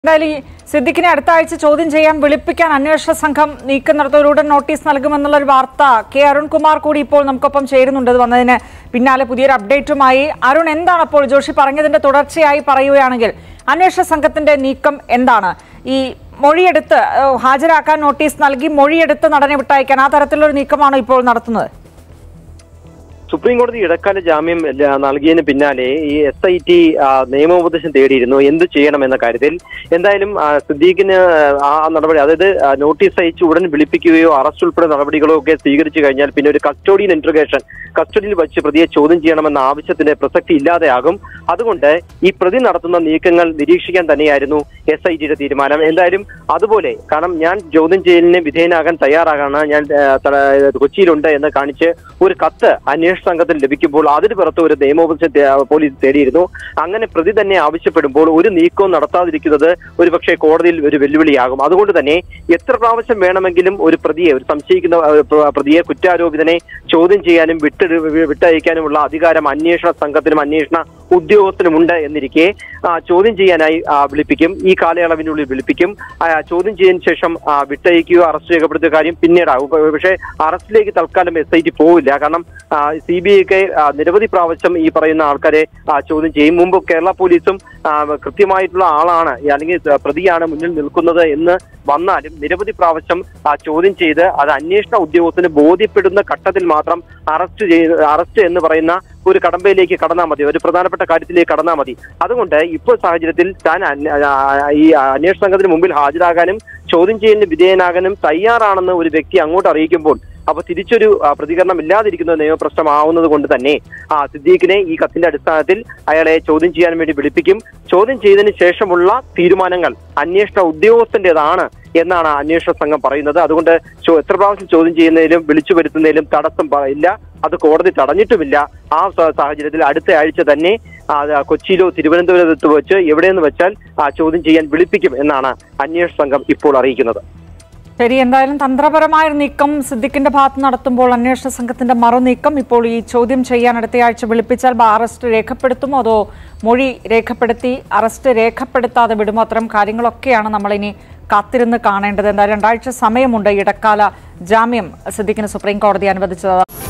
എന്തായാലും ഈ സിദ്ദിഖിനെ അടുത്ത ആഴ്ച ചോദ്യം ചെയ്യാൻ വിളിപ്പിക്കാൻ അന്വേഷണ സംഘം നീക്കുന്നിടത്തോടുടൻ നോട്ടീസ് നൽകുമെന്നുള്ള ഒരു വാർത്ത കെ അരുൺകുമാർ കൂടി ഇപ്പോൾ നമുക്കൊപ്പം ചേരുന്നുണ്ട് ഇത് വന്നതിന് പിന്നാലെ പുതിയൊരു അപ്ഡേറ്റുമായി അരുൺ എന്താണ് അപ്പോൾ ജോഷി പറഞ്ഞതിന്റെ തുടർച്ചയായി പറയുകയാണെങ്കിൽ അന്വേഷണ സംഘത്തിന്റെ നീക്കം എന്താണ് ഈ മൊഴിയെടുത്ത് ഏഹ്, ഹാജരാക്കാൻ നോട്ടീസ് നൽകി മൊഴിയെടുത്ത് നടനെ വിട്ടയക്കാൻ ആ തരത്തിലൊരു നീക്കമാണോ ഇപ്പോൾ നടത്തുന്നത് സുപ്രീം കോടതി ഇടക്കാല ജാമ്യം ല- നൽകിയതിന് പിന്നാലെ ഈ എസ് ഐ ടി നിയമോപദേശം തേടിയിരുന്നു എന്ത് ചെയ്യണം എന്ന കാര്യത്തിൽ എന്തായാലും ആ, സിദ്ദീഖിന് ആ നടപടി അതായത് ആ, നോട്ടീസ് അയച്ച് ഉടൻ വിളിപ്പിക്കുകയോ അറസ്റ്റ് ഉൾപ്പെടെ നടപടികളോ ഒക്കെ സ്വീകരിച്ചു കഴിഞ്ഞാൽ പിന്നെ ഒരു കസ്റ്റോഡിയൽ ഇന്റർഗേഷൻ കസ്റ്റഡിയിൽ വെച്ച് പ്രതിയെ ചോദ്യം ചെയ്യണമെന്ന ആവശ്യത്തിന് പ്രസക്തി ഇല്ലാതെയാകും അതുകൊണ്ട് ഈ പ്രതി നടത്തുന്ന നീക്കങ്ങൾ നിരീക്ഷിക്കാൻ തന്നെയായിരുന്നു എസ് ഐ ടിയുടെ തീരുമാനം എന്തായാലും അതുപോലെ കാരണം ഞാൻ ചോദ്യം ചെയ്യലിന് വിധേയനാകാൻ തയ്യാറാകാണ് ഞാൻ ആ, ത- കൊച്ചിയിലുണ്ട് എന്ന് കാണിച്ച് ഒരു കത്ത് അന്വേഷണ സംഘത്തിൽ ലഭിക്കുമ്പോൾ അതിന് പുറത്ത് ഒരു നിയമോപദേശം തേ- പോലീസ് തേടിയിരുന്നു അങ്ങനെ പ്രതി തന്നെ ആവശ്യപ്പെടുമ്പോൾ ഒരു നീക്കവും നടത്താതിരിക്കുന്നത് ഒരുപക്ഷെ കോടതിയിൽ ഒരു വെല്ലുവിളിയാകും അതുകൊണ്ട് തന്നെ എത്ര പ്രാവശ്യം വേണമെങ്കിലും ഒരു പ്രതിയെ ഒരു സംശയിക്കുന്ന ആ, പ്ര- പ്രതിയെ കുറ്റാരോപിതനെ ചോദ്യം ചെയ്യാനും വിട്ട് വിട്ടയക്കാനുമുള്ള അധികാരം അന്വേഷണ സംഘത്തിനും അന്വേഷണ ഉദ്യോഗസ്ഥനുമുണ്ട് എന്നിരിക്കെ ആ, ചോദ്യം ചെയ്യാനായി ആ, വിളിപ്പിക്കും ഈ കാലയളവിനുള്ളിൽ വിളിപ്പിക്കും ആ, ചോദ്യം ചെയ്തതിനു ശേഷം ആ, വിട്ടയക്കുകയോ അറസ്റ്റ് രേഖപ്പെടുത്തിയ കാര്യം പിന്നീടാകും പ- പക്ഷേ അറസ്റ്റിലേക്ക് തൽക്കാലം എസ് ഐ ടി പോവില്ല കാരണം സി ബി ഐക്ക് നിരവധി പ്രാവശ്യം ഈ പറയുന്ന ആൾക്കാരെ ആ, ചോദ്യം ചെയ്യും മുമ്പ് കേരള പോലീസും ആ, കൃത്യമായിട്ടുള്ള ആളാണ് ഈ അല്ലെങ്കിൽ പ്രതിയാണ് മുന്നിൽ നിൽക്കുന്നത് എന്ന് വന്നാലും നിരവധി പ്രാവശ്യം ആ, ചോദ്യം ചെയ്ത് അത് അന്വേഷണ ഉദ്യോഗസ്ഥന് ബോധ്യപ്പെടുന്ന ഘട്ടത്തിൽ മാത്രം അറസ്റ്റ് ചെയ്ത് അറസ്റ്റ് എന്ന് പറയുന്ന ഒരു കടമ്പയിലേക്ക് കടന്നാൽ മതി ഒരു പ്രധാനപ്പെട്ട കാര്യത്തിലേക്ക് കടന്നാൽ മതി അതുകൊണ്ട് ഇപ്പോൾ സാഹചര്യത്തിൽ താൻ അന്വ- ആ, ഈ അന്വേഷണ സംഘത്തിന് മുമ്പിൽ ഹാജരാകാനും ചോദ്യം ചെയ്യലിന് വിധേയനാകാനും തയ്യാറാണെന്ന് ഒരു വ്യക്തി അങ്ങോട്ട് അറിയിക്കുമ്പോൾ അപ്പൊ തിരിച്ചൊരു ആ, പ്രതികരണം ഇല്ലാതിരിക്കുന്ന നിയമപ്രശ്നമാവുന്നത് കൊണ്ട് തന്നെ ആ സിദ്ദീഖിനെ ഈ കത്തിന്റെ അടിസ്ഥാനത്തിൽ അയാളെ ചോദ്യം ചെയ്യാൻ വേണ്ടി വിളിപ്പിക്കും ചോദ്യം ചെയ്തതിന് ശേഷമുള്ള തീരുമാനങ്ങൾ അന്വേഷണ ഉദ്യോഗസ്ഥന്റേതാണ് എന്നാണ് അന്വേഷണ സംഘം പറയുന്നത് അതുകൊണ്ട് ചോ- എത്ര പ്രാവശ്യം ചോദ്യം ചെയ്യുന്നതിലും വിളിച്ചു വരുത്തുന്നതിലും തടസ്സം പ- ഇല്ല അത് കോടതി തടഞ്ഞിട്ടുമില്ല ആ സ- സാഹചര്യത്തിൽ അടുത്ത ആഴ്ച തന്നെ ആ, അത് കൊച്ചിയിലോ തിരുവനന്തപുരത്ത് വെച്ച് എവിടെയെന്ന് വെച്ചാൽ ആ ചോദ്യം ചെയ്യാൻ വിളിപ്പിക്കും എന്നാണ് അന്വേഷണ സംഘം ഇപ്പോൾ അറിയിക്കുന്നത് ശരി എന്തായാലും തന്ത്രപരമായ ഒരു നീക്കം സിദ്ദിഖിന്റെ ഭാഗത്ത് നടത്തുമ്പോൾ അന്വേഷണ സംഘത്തിന്റെ മറുനീക്കം ഇപ്പോൾ ഈ ചോദ്യം ചെയ്യാൻ അടുത്തയാഴ്ച വിളിപ്പിച്ചാൽ ബ- അറസ്റ്റ് രേഖപ്പെടുത്തുമോ അതോ മൊഴി രേഖപ്പെടുത്തി അറസ്റ്റ് രേഖപ്പെടുത്താതെ വിടുമോ അത്തരം കാര്യങ്ങളൊക്കെയാണ് നമ്മളിനി കാത്തിരുന്ന് കാണേണ്ടത് എന്തായാലും രണ്ടാഴ്ച സമയമുണ്ട് ഇടക്കാല ജാമ്യം സിദ്ദിഖിന് സുപ്രീം കോടതി അനുവദിച്ചത്